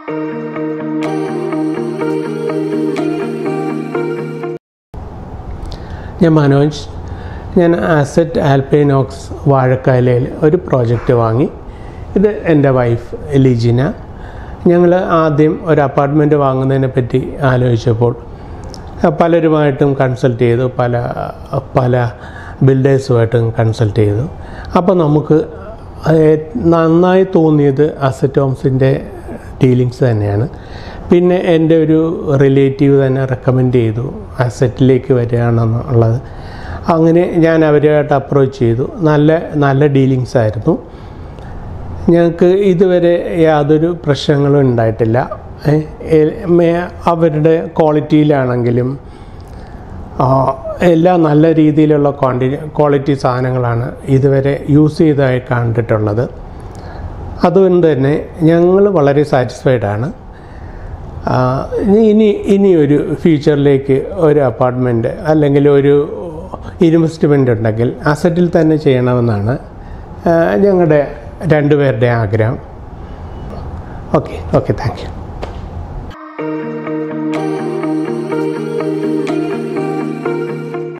ഞാൻ മനോജ് ഞാൻ ആസറ്റ് ആൽപൈനോക്സ് വാഴക്കാലയിൽ ഒരു പ്രോജക്റ്റ് വാങ്ങി ഇത് എൻ്റെ വൈഫ് ലിജിന ഞങ്ങൾ ആദ്യം ഒരു അപ്പാർട്ട്മെൻറ്റ് വാങ്ങുന്നതിനെ പറ്റി ആലോചിച്ചപ്പോൾ പലരുമായിട്ടും കൺസൾട്ട് ചെയ്തു പല പല ബിൽഡേഴ്സുമായിട്ടും കൺസൾട്ട് ചെയ്തു അപ്പോൾ നമുക്ക് ഏ- നന്നായി തോന്നിയത് അസറ്റ് ഹോംസിൻ്റെ ഡീലിങ്സ് തന്നെയാണ് പിന്നെ എൻ്റെ ഒരു റിലേറ്റീവ് തന്നെ റെക്കമെൻഡ് ചെയ്തു അസറ്റിലേക്ക് വരികയാണെന്നുള്ളത് അങ്ങനെ ഞാൻ അവരുമായിട്ട് അപ്രോച്ച് ചെയ്തു നല്ല നല്ല ഡീലിങ്സ് ആയിരുന്നു ഞങ്ങൾക്ക് ഇതുവരെ യാതൊരു പ്രശ്നങ്ങളും ഉണ്ടായിട്ടില്ല ഏ, എ- മേ- അവരുടെ ക്വാളിറ്റിയിലാണെങ്കിലും ആ, എല്ലാം നല്ല രീതിയിലുള്ള ക്വാണ്ടി ക്വാളിറ്റി സാധനങ്ങളാണ് ഇതുവരെ യൂസ് ചെയ്തതായി കണ്ടിട്ടുള്ളത് അതുകൊണ്ട് തന്നെ ഞങ്ങൾ വളരെ സാറ്റിസ്ഫൈഡ് ആണ് ആ, ഇനി- ഇനി ഇനി ഒരു ഫ്യൂച്ചറിലേക്ക് ഒരു അപ്പാർട്ട്മെൻറ്റ് അല്ലെങ്കിൽ ഒരു ഇൻവെസ്റ്റ്മെൻ്റ് ഉണ്ടെങ്കിൽ അസറ്റിൽ തന്നെ ചെയ്യണമെന്നാണ് ആ, ഞങ്ങളുടെ രണ്ടുപേരുടെ ആഗ്രഹം ഓക്കെ ഓക്കെ താങ്ക് യു